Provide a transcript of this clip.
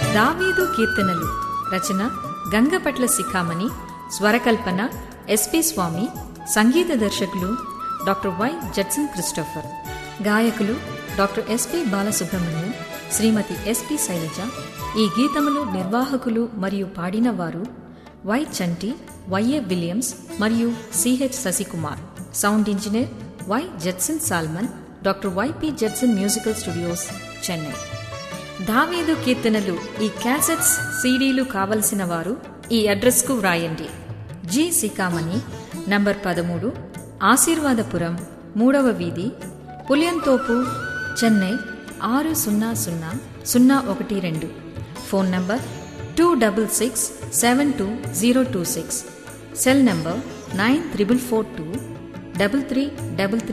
దావీదు కీర్తనలు రచన గంగపట్ల శిఖామణి స్వరకల్పన ఎస్పి స్వామి సంగీత దర్శకులు డాక్టర్ వై జడ్సన్ క్రిస్టోఫర్ గాయకులు doctor SP Balasubrahmanyam Shrimati SP Sailaja ఈ గీతములు నిర్వాహకులు మరియు పాడిన వారు వై చంటి వైఏ విలియమ్స్ మరియు CH Sasikumar sound engineer Y Judson Solomon doctor YP Judson musical studios Chennai దావీదు కీర్తనలు ఈ క్యాసెట్స్ సీడీలు కావలసిన వారు ఈ అడ్రస్కు వ్రాయండి జి సికామణి నంబర్ పదమూడు ఆశీర్వాదపురం మూడవ వీధి పులియంతోపు చెన్నై ఆరు సున్నా సున్నా సున్నా ఒకటి రెండు phone number two double six seven two zero two six cell number nine triple four two double three double three